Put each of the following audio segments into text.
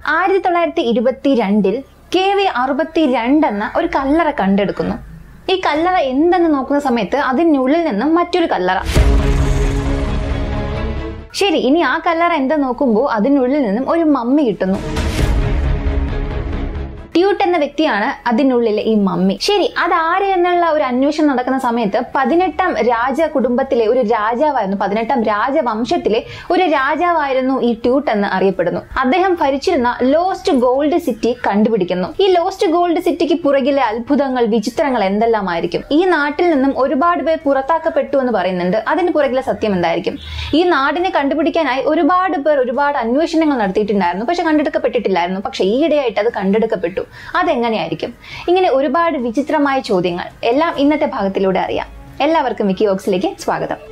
ആയിരത്തി തൊള്ളായിരത്തി ഇരുപത്തി രണ്ടിൽ കെ വി അറുപത്തി എന്ന ഒരു കല്ലറ കണ്ടെടുക്കുന്നു ഈ കല്ലറ എന്തെന്ന് നോക്കുന്ന സമയത്ത് അതിനുള്ളിൽ നിന്നും മറ്റൊരു കല്ലറ ശരി ഇനി ആ കല്ലറ എന്താ നോക്കുമ്പോൾ അതിനുള്ളിൽ നിന്നും ഒരു മമ്മി കിട്ടുന്നു ട്യൂട്ട് എന്ന വ്യക്തിയാണ് അതിനുള്ളിലെ ഈ മമ്മി ശരി അതാര് എന്നുള്ള ഒരു അന്വേഷണം നടക്കുന്ന സമയത്ത് പതിനെട്ടാം രാജ കുടുംബത്തിലെ ഒരു രാജാവായിരുന്നു പതിനെട്ടാം രാജവംശത്തിലെ ഒരു രാജാവായിരുന്നു ഈ ട്യൂട്ട് എന്ന് അറിയപ്പെടുന്നു അദ്ദേഹം ഭരിച്ചിരുന്ന ലോസ്റ്റ് ഗോൾഡ് സിറ്റി കണ്ടുപിടിക്കുന്നു ഈ ലോസ്റ്റ് ഗോൾഡ് സിറ്റിക്ക് പുറകിലെ അത്ഭുതങ്ങൾ വിചിത്രങ്ങൾ എന്തെല്ലാമായിരിക്കും ഈ നാട്ടിൽ നിന്നും ഒരുപാട് പേർ പുറത്താക്കപ്പെട്ടു എന്ന് പറയുന്നുണ്ട് അതിന് പുറകിലെ സത്യം എന്തായിരിക്കും ഈ നാടിനെ കണ്ടുപിടിക്കാനായി ഒരുപാട് പേർ ഒരുപാട് അന്വേഷണങ്ങൾ നടത്തിയിട്ടുണ്ടായിരുന്നു പക്ഷെ കണ്ടെടുക്കപ്പെട്ടിട്ടില്ലായിരുന്നു പക്ഷെ ഈയിടെയായിട്ട് അത് കണ്ടെടുക്കപ്പെട്ടു അതെങ്ങനെയായിരിക്കും ഇങ്ങനെ ഒരുപാട് വിചിത്രമായ ചോദ്യങ്ങൾ എല്ലാം ഇന്നത്തെ ഭാഗത്തിലൂടെ അറിയാം എല്ലാവർക്കും വിക്കി ഓക്സിലേക്ക് സ്വാഗതം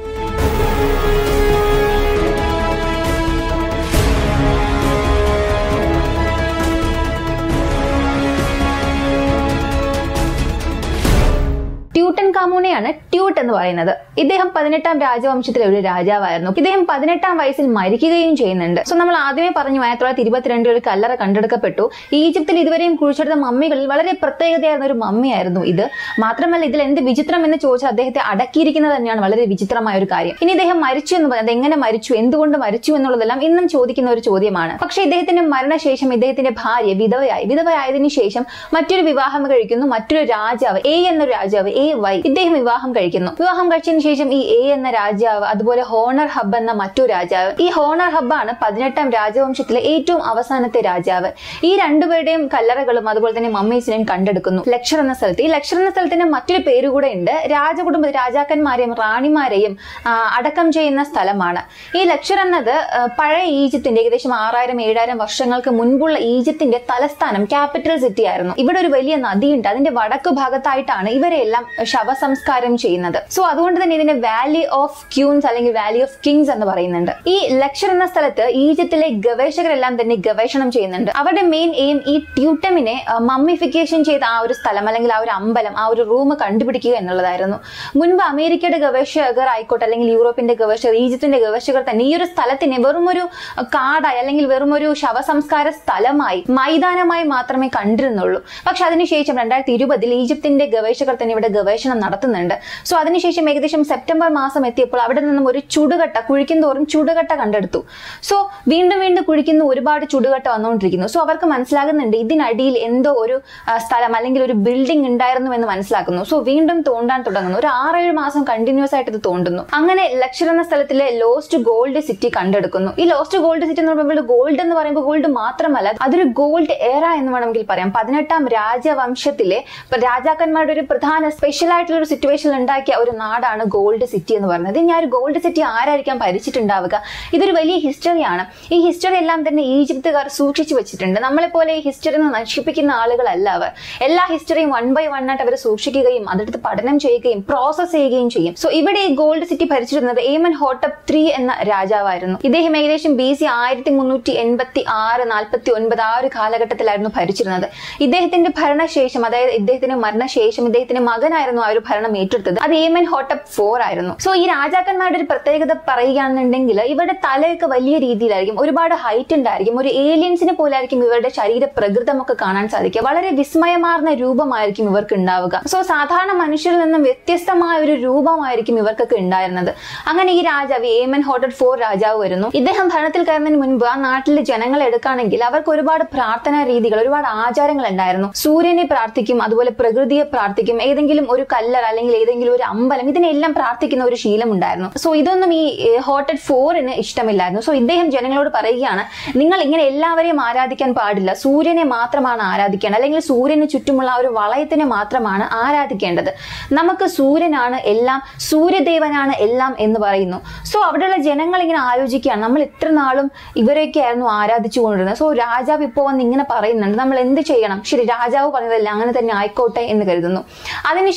ട്യൂട്ടൻ കാമൂണെയാണ് ട്യൂട്ട് എന്ന് പറയുന്നത് ഇദ്ദേഹം പതിനെട്ടാം രാജവംശത്തിലെ ഒരു രാജാവായിരുന്നു ഇദ്ദേഹം പതിനെട്ടാം വയസ്സിൽ മരിക്കുകയും ചെയ്യുന്നുണ്ട് സോ നമ്മൾ ആദ്യമേ പറഞ്ഞു ആയിരത്തി തൊള്ളായിരത്തി ഇരുപത്തിരണ്ടിൽ ഒരു കല്ലറ കണ്ടെടുക്കപ്പെട്ടു ഈജിപ്തിൽ ഇതുവരെയും കുഴിച്ചെടുത്ത മമ്മികളിൽ വളരെ പ്രത്യേകതയായിരുന്ന ഒരു മമ്മിയായിരുന്നു ഇത് മാത്രമല്ല ഇതിൽ എന്ത് വിചിത്രം എന്ന് ചോദിച്ചാൽ അദ്ദേഹത്തെ അടക്കിയിരിക്കുന്നത് തന്നെയാണ് വളരെ വിചിത്രമായ ഒരു കാര്യം ഇനി ഇദ്ദേഹം മരിച്ചു എന്ന് പറയുന്നത് എങ്ങനെ മരിച്ചു എന്തുകൊണ്ട് മരിച്ചു എന്നുള്ളതെല്ലാം ഇന്നും ചോദിക്കുന്ന ഒരു ചോദ്യമാണ് പക്ഷേ ഇദ്ദേഹത്തിന്റെ മരണശേഷം ഇദ്ദേഹത്തിന്റെ ഭാര്യ വിധവയായി വിധവയായതിനു ശേഷം മറ്റൊരു വിവാഹം കഴിക്കുന്നു മറ്റൊരു രാജാവ് എ എന്ന രാജാവ് എ വൈ ഇദ്ദേഹം വിവാഹം കഴിക്കുന്നു വിവാഹം കഴിച്ചതിന് ശേഷം ഈ എ എന്ന രാജാവ് അതുപോലെ ഹോണർ ഹബ് എന്ന മറ്റൊരു രാജാവ് ഈ ഹോണർ ഹബ്ബാണ് പതിനെട്ടാം രാജവംശത്തിലെ ഏറ്റവും അവസാനത്തെ രാജാവ് ഈ രണ്ടുപേരുടെയും കല്ലറകളും അതുപോലെ തന്നെ മമ്മീസിനെയും കണ്ടെടുക്കുന്നു ലക്ഷർ എന്ന സ്ഥലത്ത് ഈ ലക്ഷർ എന്ന സ്ഥലത്തിന് മറ്റൊരു പേര് കൂടെ ഉണ്ട് രാജകുടുംബ രാജാക്കന്മാരെയും റാണിമാരെയും ആ, അടക്കം ചെയ്യുന്ന സ്ഥലമാണ് ഈ ലക്ഷർ എന്നത് ആ, പഴയ ഈജിപ്തിന്റെ ഏകദേശം ആറായിരം ഏഴായിരം വർഷങ്ങൾക്ക് മുൻപുള്ള ഈജിപ്തിന്റെ തലസ്ഥാനം ക്യാപിറ്റൽ സിറ്റി ആയിരുന്നു ഇവിടെ ഒരു വലിയ നദിയുണ്ട് അതിന്റെ വടക്കു ഭാഗത്തായിട്ടാണ് ഇവരെല്ലാം ശവസംസ്കാരം ചെയ്യുന്നത് സോ അതുകൊണ്ട് തന്നെ ഇതിനെ വാലി ഓഫ് ക്യൂൻസ് അല്ലെങ്കിൽ വാലി ഓഫ് കിങ്സ് എന്ന് പറയുന്നുണ്ട് ഈ ലക്ഷർ എന്ന സ്ഥലത്ത് ഈജിപ്തിലെ ഗവേഷകരെല്ലാം തന്നെ ഗവേഷണം ചെയ്യുന്നുണ്ട് അവരുടെ മെയിൻ എയിം ഈ ട്യൂട്ടമിനെ മമ്മിഫിക്കേഷൻ ചെയ്ത ആ ഒരു സ്ഥലം അല്ലെങ്കിൽ ആ ഒരു അമ്പലം ആ ഒരു റൂം കണ്ടുപിടിക്കുക എന്നുള്ളതായിരുന്നു മുൻപ് അമേരിക്കയുടെ ഗവേഷകർ ആയിക്കോട്ടെ അല്ലെങ്കിൽ യൂറോപ്പിന്റെ ഗവേഷകർ ഈജിപ്തിന്റെ ഗവേഷകർ തന്നെ ഈ ഒരു സ്ഥലത്തിനെ വെറും ഒരു കാടായി അല്ലെങ്കിൽ വെറും ഒരു ശവസംസ്കാര സ്ഥലമായി മൈതാനമായി മാത്രമേ കണ്ടിരുന്നുള്ളൂ പക്ഷെ അതിനുശേഷം രണ്ടായിരത്തി ഇരുപതിൽ ഈജിപ്തിന്റെ ഗവേഷകർ തന്നെ ഇവിടെ ഗവേഷണം നടത്തുന്നുണ്ട് സോ അതിനുശേഷം ഏകദേശം സെപ്റ്റംബർ മാസം എത്തിയപ്പോൾ അവിടെ നിന്നും ഒരു ചുടുകട്ട കുഴിക്കും തോറും ചുടുകട്ട കണ്ടെടുത്തു സോ വീണ്ടും വീണ്ടും കുഴിക്കുന്ന ഒരുപാട് ചുടുകട്ട വന്നുകൊണ്ടിരിക്കുന്നു സോ അവർക്ക് മനസ്സിലാകുന്നുണ്ട് ഇതിനടിയിൽ എന്തോ ഒരു ആ, സ്ഥലം അല്ലെങ്കിൽ ഒരു ബിൽഡിംഗ് ഉണ്ടായിരുന്നു എന്ന് മനസ്സിലാക്കുന്നു സോ വീണ്ടും തോണ്ടാൻ തുടങ്ങുന്നു ഒരു ആറേഴ് മാസം കണ്ടിന്യൂസ് ആയിട്ട് ഇത് തോണ്ടുന്നു അങ്ങനെ ലക്ഷർ എന്ന സ്ഥലത്തിലെ ലോസ്റ്റ് ഗോൾഡ് സിറ്റി കണ്ടെടുക്കുന്നു ഈ ലോസ്റ്റ് ഗോൾഡ് സിറ്റി എന്ന് പറയുമ്പോൾ ഗോൾഡ് എന്ന് പറയുമ്പോൾ ഗോൾഡ് മാത്രമല്ല അതൊരു ഗോൾഡ് എറ എന്ന് വേണമെങ്കിൽ പറയാം പതിനെട്ടാം രാജവംശത്തിലെ ഇപ്പൊ രാജാക്കന്മാരുടെ ഒരു പ്രധാന സ്പെഷ്യൽ ആയിട്ടുള്ള ഒരു സിറ്റുവേഷൻ ഉണ്ടാക്കിയ ഒരു നാടാണ് ഗോൾഡ് സിറ്റി എന്ന് പറയുന്നത് ഞാൻ ഒരു ഗോൾഡ് സിറ്റി ആരായിരിക്കാം ഭരിച്ചിട്ടുണ്ടാവുക ഇതൊരു വലിയ ഹിസ്റ്ററിയാണ് ഈ ഹിസ്റ്ററി എല്ലാം തന്നെ ഈജിപ്തുകാർ സൂക്ഷിച്ചു വെച്ചിട്ടുണ്ട് നമ്മളെ പോലെ ഈ ഹിസ്റ്ററി നശിപ്പിക്കുന്ന ആളുകളല്ല അവർ എല്ലാ ഹിസ്റ്ററിയും വൺ ബൈ വൺ ആയിട്ട് അവർ സൂക്ഷിക്കുകയും അതെടുത്ത് പഠനം ചെയ്യുകയും പ്രോസസ് ചെയ്യുകയും ചെയ്യും സോ ഇവിടെ ഈ ഗോൾഡ് സിറ്റി ഭരിച്ചിരുന്നത് ഏമൻ ഹോട്ടപ്പ് ത്രീ എന്ന രാജാവായിരുന്നു ഇദ്ദേഹം ഏകദേശം ബി സി ആയിരത്തി മുന്നൂറ്റി എൺപത്തി ആറ് നാൽപ്പത്തി ഒൻപത് ആ ഒരു കാലഘട്ടത്തിലായിരുന്നു ഭരിച്ചിരുന്നത് ഇദ്ദേഹത്തിന്റെ ഭരണശേഷം അതായത് ഇദ്ദേഹത്തിന്റെ മരണശേഷം ഇദ്ദേഹത്തിന്റെ മകനായിരുന്നു ആ ഒരു ഭരണം ഏറ്റെടുത്തത് അത് ഏമൻ ഹോട്ടപ്പ് ഫോർ ആയിരുന്നു സോ ഈ രാജാക്കന്മാരുടെ ഒരു പ്രത്യേകത പറയുകയാണെന്നുണ്ടെങ്കിൽ ഇവരുടെ തലയൊക്കെ വലിയ രീതിയിലായിരിക്കും ഒരുപാട് ഹൈറ്റ് ഉണ്ടായിരിക്കും ഒരു ഏലിയൻസിനെ പോലായിരിക്കും ഇവരുടെ ശരീര പ്രകൃതമൊക്കെ കാണാൻ സാധിക്കുക വളരെ വിസ്മയമാർന്ന രൂപമായിരിക്കും ഇവർക്ക് ഉണ്ടാവുക സോ സാധാരണ മനുഷ്യരിൽ നിന്നും വ്യത്യസ്തമായ ഒരു രൂപമായിരിക്കും ഇവർക്കൊക്കെ ഉണ്ടായിരുന്നത് അങ്ങനെ ഈ രാജാവ് ഏമൻ ഹോട്ടൽ ഫോർ രാജാവ് വരുന്നു ഇദ്ദേഹം ഭരണത്തിൽ കയറുന്നതിന് മുൻപ് ആ നാട്ടിലെ ജനങ്ങളെ എടുക്കുകയാണെങ്കിൽ അവർക്ക് ഒരുപാട് പ്രാർത്ഥനാ രീതികൾ ഒരുപാട് ആചാരങ്ങൾ ഉണ്ടായിരുന്നു സൂര്യനെ പ്രാർത്ഥിക്കും അതുപോലെ പ്രകൃതിയെ പ്രാർത്ഥിക്കും ഏതെങ്കിലും ഒരു കല്ലർ അല്ലെങ്കിൽ ഏതെങ്കിലും ഒരു അമ്പലം ഇതിനെല്ലാം പ്രാർത്ഥിക്കുന്ന ഒരു ശീലം ഉണ്ടായിരുന്നു സോ ഇതൊന്നും ഈ ഹോട്ടൽ ഫോറിന് ഇഷ്ടമില്ലായിരുന്നു സോ ഇദ്ദേഹം ജനങ്ങളോട് പറയുകയാണ് നിങ്ങൾ ഇങ്ങനെ എല്ലാവരെയും ആരാധിക്കാൻ പാടില്ല സൂര്യനെ മാത്രമാണ് ആരാധിക്കേണ്ടത് അല്ലെങ്കിൽ സൂര്യന് ചുറ്റുമുള്ള ആ ഒരു വളയത്തിനെ മാത്രമാണ് ആരാധിക്കേണ്ടത് നമുക്ക് സൂര്യനാണ് എല്ലാം സൂര്യദേവനാണ് എല്ലാം എന്ന് പറയുന്നു സോ അവിടെയുള്ള ജനങ്ങൾ ഇങ്ങനെ ആലോചിക്കുകയാണ് നമ്മൾ ഇത്ര നാളും ഇവരെയൊക്കെ ആയിരുന്നു ആരാധിച്ചു കൊണ്ടിരുന്നത് സോ രാജാവ് ഇപ്പോൾ വന്ന് ഇങ്ങനെ പറയുന്നുണ്ട് നമ്മൾ എന്ത് ചെയ്യണം ശരി രാജാവ് പറഞ്ഞതല്ല അങ്ങനെ തന്നെ ആയിക്കോട്ടെ എന്ന് കരുതുന്നു അതിനുശേഷം ഇദ്ദേഹം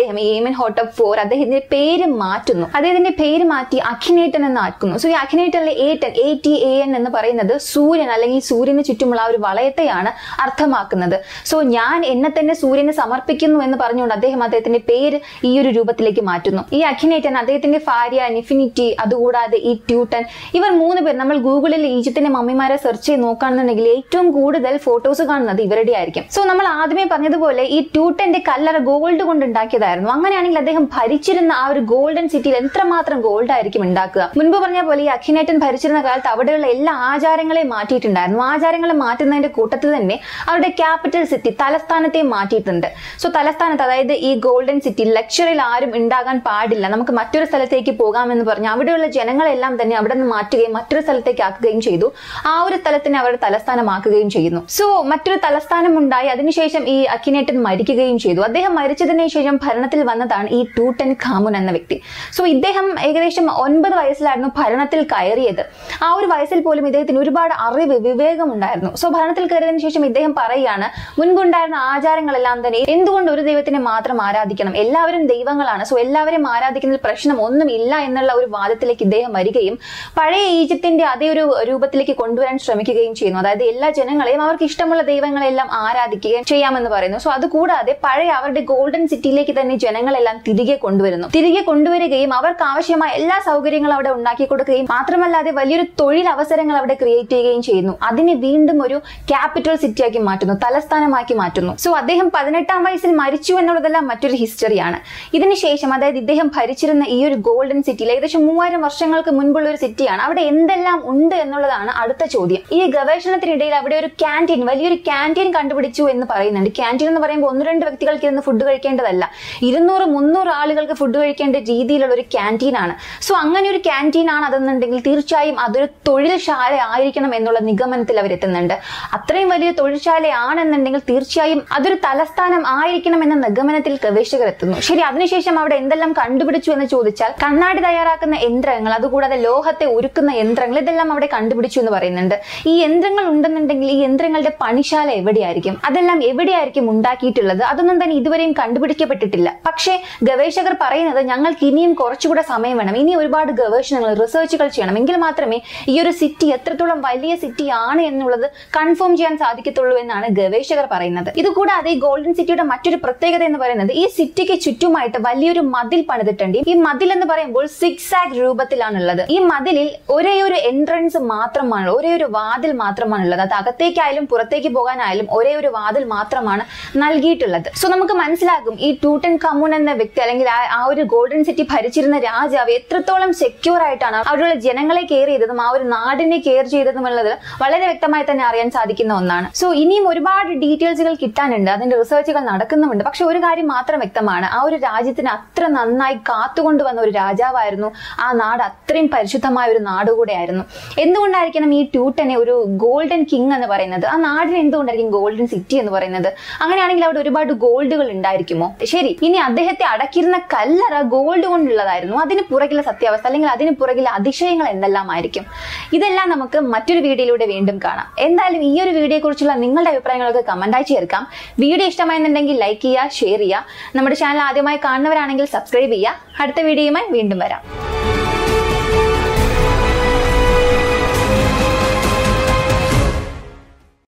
ഇദ്ദേഹം ഏമൻ ഹോട്ടപ്പ് ഫോർ അദ്ദേഹത്തിന്റെ പേര് മാറ്റുന്നു അദ്ദേഹത്തിന്റെ പേര് മാറ്റി അഖിനേറ്റൻ എന്ന് ആക്കുന്നു സോ ഈ അഖിനേറ്റനിലെ Aten A T A N എന്ന് പറയുന്നത് സൂര്യൻ അല്ലെങ്കിൽ സൂര്യന് ചുറ്റുമുള്ള ആ ഒരു വളയത്തെയാണ് അർത്ഥമാക്കുന്നത് സോ ഞാൻ എന്നെ തന്നെ സൂര്യന് സമർപ്പിക്കുന്നു എന്ന് പറഞ്ഞുകൊണ്ട് അദ്ദേഹം അദ്ദേഹത്തിന്റെ പേര് ഈ ഒരു രൂപത്തിലേക്ക് മാറ്റുന്നു ഈ അഖിനേറ്റൻ അദ്ദേഹത്തിന്റെ ഭാര്യ നിഫിനിറ്റി അതുകൂടാതെ ഈ ട്യൂട്ടൻ ഇവർ മൂന്ന് പേർ നമ്മൾ ഗൂഗിളിൽ ഈജിപ്തിന്റെ മമ്മിമാരെ സെർച്ച് ചെയ്ത് നോക്കുകയാണെന്നുണ്ടെങ്കിൽ ഏറ്റവും കൂടുതൽ ഫോട്ടോസ് കാണുന്നത് ഇവരുടെ ആയിരിക്കും സോ നമ്മൾ ആദ്യമേ പറഞ്ഞതുപോലെ ഈ ട്യൂട്ടന്റെ കല്ലറ ഗോൾഡ് കൊണ്ട് ഉണ്ടാക്കിയതായിരുന്നു അങ്ങനെയാണെങ്കിൽ അദ്ദേഹം ഭരിച്ചിരുന്ന ആ ഒരു ഗോൾഡൻ സിറ്റിയിൽ എത്രമാത്രം ഗോൾഡ് ആയിരിക്കും ഉണ്ടാക്കുക മുൻപ് പറഞ്ഞ പോലെ ഈ അഖിനേറ്റൻ ഭരിച്ചിരുന്ന കാലത്ത് അവിടെയുള്ള എല്ലാ ആചാരങ്ങളെയും മാറ്റിയിട്ടുണ്ടായിരുന്നു ആചാരങ്ങളെ മാറ്റുന്നതിന്റെ കൂട്ടത്തിൽ തന്നെ അവരുടെ ക്യാപിറ്റൽ സിറ്റി തലസ്ഥാനത്തെ മാറ്റിയിട്ടുണ്ട് സോ തലസ്ഥാനത്ത് അതായത് ഈ ഗോൾഡൻ സിറ്റി ലക്ഷറിൽ ആരും ഉണ്ടാകാൻ പാടില്ല നമുക്ക് മറ്റൊരു സ്ഥലത്തേക്ക് പോകാമെന്ന് പറഞ്ഞ് അവിടെയുള്ള ജനങ്ങളെല്ലാം തന്നെ അവിടെ നിന്ന് മാറ്റുകയും മറ്റൊരു സ്ഥലത്തേക്ക് ആക്കുകയും ചെയ്തു ആ ഒരു സ്ഥലത്തിനെ അവരുടെ തലസ്ഥാനമാക്കുകയും ചെയ്യുന്നു സോ മറ്റൊരു തലസ്ഥാനം ഉണ്ടായി അതിനുശേഷം ഈ അക്കിനേറ്റൻ മരിക്കുകയും ചെയ്തു അദ്ദേഹം മരിച്ചതിന് ശേഷം ഭരണത്തിൽ വന്നതാണ് ഈ ടൂട്ടൻ ഖാമുൻ എന്ന വ്യക്തി സോ ഇദ്ദേഹം ഏകദേശം ഒൻപത് വയസ്സിലായിരുന്നു ഭരണത്തിൽ കയറിയത് ആ ഒരു വയസ്സിൽ പോലും ഇദ്ദേഹത്തിന് ഒരുപാട് അറിവ് വിവേകം ഉണ്ടായിരുന്നു സോ ഭരണത്തിൽ കയറിയതിനു ശേഷം ഇദ്ദേഹം പറയുകയാണ് മുൻപുണ്ടായിരുന്ന ആചാരങ്ങളെല്ലാം തന്നെ എന്തുകൊണ്ട് ഒരു ദൈവത്തിനെ മാത്രം ആരാധിക്കണം എല്ലാവരും ദൈവങ്ങളാണ് സോ എല്ലാവരെയും ആരാധിക്കുന്നതിൽ പ്രശ്നം ഒന്നുമില്ല എന്നുള്ള ഒരു വാദത്തിലേക്ക് ഇദ്ദേഹം വരികയും പഴയ ഈജിപ്തിന്റെ അതേ ഒരു രൂപത്തിലേക്ക് കൊണ്ടുവരാൻ ശ്രമിക്കുകയും ചെയ്യുന്നു അതായത് എല്ലാ ജനങ്ങളെയും അവർക്ക് ഇഷ്ടമുള്ള ദൈവങ്ങളെല്ലാം ആരാധിക്കുകയും ചെയ്യാമെന്ന് പറയുന്നു സോ അതുകൂടാതെ പഴയ അവരുടെ ഗോൾഡൻ സിറ്റിയിലേക്ക് തന്നെ ജനങ്ങളെല്ലാം തിരികെ കൊണ്ടുവരുന്നു തിരികെ കൊണ്ടുവരികയും അവർക്ക് ആവശ്യമായ എല്ലാ സൗകര്യങ്ങളും അവിടെ ഉണ്ടാക്കി കൊടുക്കുകയും മാത്രമല്ലാതെ വലിയൊരു തൊഴിൽ അവസരങ്ങൾ അവിടെ ക്രിയേറ്റ് ചെയ്യുകയും ചെയ്യുന്നു അതിനെ വീണ്ടും ഒരു ക്യാപിറ്റൽ സിറ്റിയാക്കി മാറ്റുന്നു തലസ്ഥാനമാക്കി മാറ്റുന്നു സോ അദ്ദേഹം പതിനെട്ടാം വയസ്സിൽ മരിച്ചു എന്നുള്ളതെല്ലാം മറ്റൊരു ഹിസ്റ്ററിയാണ് ഇതിനുശേഷം അതായത് ഇദ്ദേഹം ഭരിച്ചിരുന്ന ഈ ഒരു ഗോൾഡൻ സിറ്റിയിൽ ഏകദേശം മൂവായിരം വർഷങ്ങൾക്ക് മുൻപുള്ള ഒരു സിറ്റിയാണ് അവിടെ എന്തെല്ലാം ഉണ്ട് എന്നുള്ളതാണ് അടുത്ത ചോദ്യം ഈ ഗവേഷണത്തിനിടയിൽ അവിടെ ഒരു ക്യാൻറ്റീൻ വലിയൊരു ക്യാൻറ്റീൻ കണ്ടുപിടിച്ചു എന്ന് പറയുന്നുണ്ട് ക്യാൻറ്റീൻ എന്ന് പറയുമ്പോൾ ഒന്ന് രണ്ട് വ്യക്തികൾക്ക് ഇരുന്ന് ഫുഡ് കഴിക്കേണ്ടതല്ല ഇരുന്നൂറ് മുന്നൂറ് ആളുകൾക്ക് ഫുഡ് കഴിക്കേണ്ട രീതിയിലുള്ള ഒരു ക്യാൻറ്റീൻ ആണ് സോ അങ്ങനെ ഒരു ക്യാൻറ്റീൻ ആണ് അതെന്നുണ്ടെങ്കിൽ തീർച്ചയായും അതൊരു തൊഴിൽശാല ആയിരിക്കണം എന്നുള്ള നിഗമനത്തിൽ അവർ എത്തുന്നുണ്ട് അത്രയും വലിയ തൊഴിൽശാലയാണെന്നുണ്ടെങ്കിൽ തീർച്ചയായും അതൊരു തലസ്ഥാനം ആയിരിക്കണം എന്ന നിഗമനത്തിൽ ഗവേഷകർ എത്തുന്നു ശരി അതിനുശേഷം അവിടെ എന്തെല്ലാം കണ്ടുപിടിച്ചു എന്ന് ചോദിച്ചാൽ കണ്ണാടി തയ്യാറാക്കുന്ന യന്ത്രങ്ങൾ അതുകൂടാതെ ലോഹത്തെ ഉരുക്കുന്ന യന്ത്രങ്ങൾ ഇതെല്ലാം അവിടെ കണ്ടുപിടിച്ചു എന്ന് പറയുന്നുണ്ട് ഈ യന്ത്രങ്ങൾ ഉണ്ടെന്നുണ്ടെങ്കിൽ ഈ യന്ത്രങ്ങളുടെ പണിശാല എവിടെയായിരിക്കും അതെല്ലാം എവിടെയായിരിക്കും ഉണ്ടാക്കിയിട്ടുള്ളത് അതൊന്നും തന്നെ ഇതുവരെയും കണ്ടുപിടിക്കപ്പെട്ടിട്ടില്ല പക്ഷേ ഗവേഷകർ പറയുന്നത് ഞങ്ങൾക്ക് ഇനിയും കുറച്ചുകൂടെ സമയം വേണം ഇനി ഒരുപാട് ഗവേഷണങ്ങൾ റിസർച്ചുകൾ ചെയ്യണം എങ്കിൽ മാത്രമേ ഈ ഒരു സിറ്റി എത്രത്തോളം വലിയ സിറ്റി ആണ് എന്നുള്ളത് കൺഫേം ചെയ്യാൻ സാധിക്കത്തുള്ളൂ എന്നാണ് ഗവേഷകർ പറയുന്നത് ഇതുകൂടാതെ ഈ ഗോൾഡൻ സിറ്റിയുടെ മറ്റൊരു പ്രത്യേകത എന്ന് പറയുന്നത് ഈ സിറ്റിക്ക് ചുറ്റുമായിട്ട് വലിയൊരു മതിൽ പണിതിട്ടുണ്ട് ഈ മതിൽ എന്ന് പറയുമ്പോൾ സിക്സ് ആക് രൂപത്തിലാണുള്ളത് ഈ മതിലിൽ ഒരേ ഒരു എൻട്രൻസ് മാത്രമാണ് ഒരേ ഒരു വാതിൽ മാത്രമാണുള്ളത് അത് അകത്തേക്കായാലും പുറത്തേക്ക് പോകാനായാലും ഒരേ ഒരു വാതിൽ മാത്രമാണ് നൽകിയിട്ടുള്ളത് സോ നമുക്ക് മനസ്സിലാകും ഈ ടൂട്ടൻ കമൂൺ എന്ന വ്യക്തി അല്ലെങ്കിൽ ആ- ആ ഒരു ഗോൾഡൻ സിറ്റി ഭരിച്ചിരുന്ന രാജാവ് എത്രത്തോളം സെക്യൂർ ആയിട്ടാണ് അവിടെയുള്ള ജനങ്ങളെ കെയർ ചെയ്തതും ആ ഒരു നാടിനെ കെയർ ചെയ്തതും ഉള്ളത് വളരെ വ്യക്തമായി തന്നെ അറിയാൻ സാധിക്കുന്ന ഒന്നാണ് സോ ഇനിയും ഒരുപാട് ഡീറ്റെയിൽസുകൾ കിട്ടാനുണ്ട് അതിന്റെ റിസർച്ചുകൾ നടക്കുന്നുമുണ്ട് പക്ഷെ ഒരു കാര്യം മാത്രം വ്യക്തമാണ് ആ ഒരു രാജ്യത്തിന് അത്ര നന്നായി കാത്തുകൊണ്ടുവന്ന ഒരു രാജാവായിരുന്നു ആ നാട് അത്രയും പരിശുദ്ധമായ ഒരു നാട് കൂടെയായിരുന്നു എന്തുകൊണ്ടായിരിക്കണം ഈ ട്യൂട്ടനെ ഒരു ഗോൾഡൻ കിങ് എന്ന് പറയുന്നത് ആ നാടിന് എന്തുകൊണ്ടായിരിക്കും ഗോൾഡൻ സിറ്റി എന്ന് പറയുന്നത് അങ്ങനെയാണെങ്കിൽ അവിടെ ഒരുപാട് ഗോൾഡുകൾ ഉണ്ടായിരിക്കുമോ ശരി ഇനി അദ്ദേഹത്തെ അടക്കിയിരുന്ന കല്ലറ ഗോൾഡ് കൊണ്ടുള്ളതായിരുന്നു അതിന് പുറകിലെ സത്യാവസ്ഥ അല്ലെങ്കിൽ അതിന് പുറകിലെ അതിശയങ്ങൾ എന്തെല്ലാം ആയിരിക്കും ഇതെല്ലാം നമുക്ക് മറ്റൊരു വീഡിയോയിലൂടെ വീണ്ടും കാണാം എന്തായാലും ഈ ഒരു വീഡിയോയെ കുറിച്ചുള്ള നിങ്ങളുടെ അഭിപ്രായങ്ങളൊക്കെ കമന്റായി ചേർക്കാം വീഡിയോ ഇഷ്ടമായെന്നുണ്ടെങ്കിൽ ലൈക്ക് ചെയ്യുക ഷെയർ ചെയ്യുക നമ്മുടെ ചാനൽ ആദ്യമായി കാണുന്നവരാണെങ്കിൽ സബ്സ്ക്രൈബ് ചെയ്യുക അടുത്ത വീഡിയോയുമായി വീണ്ടും വരാം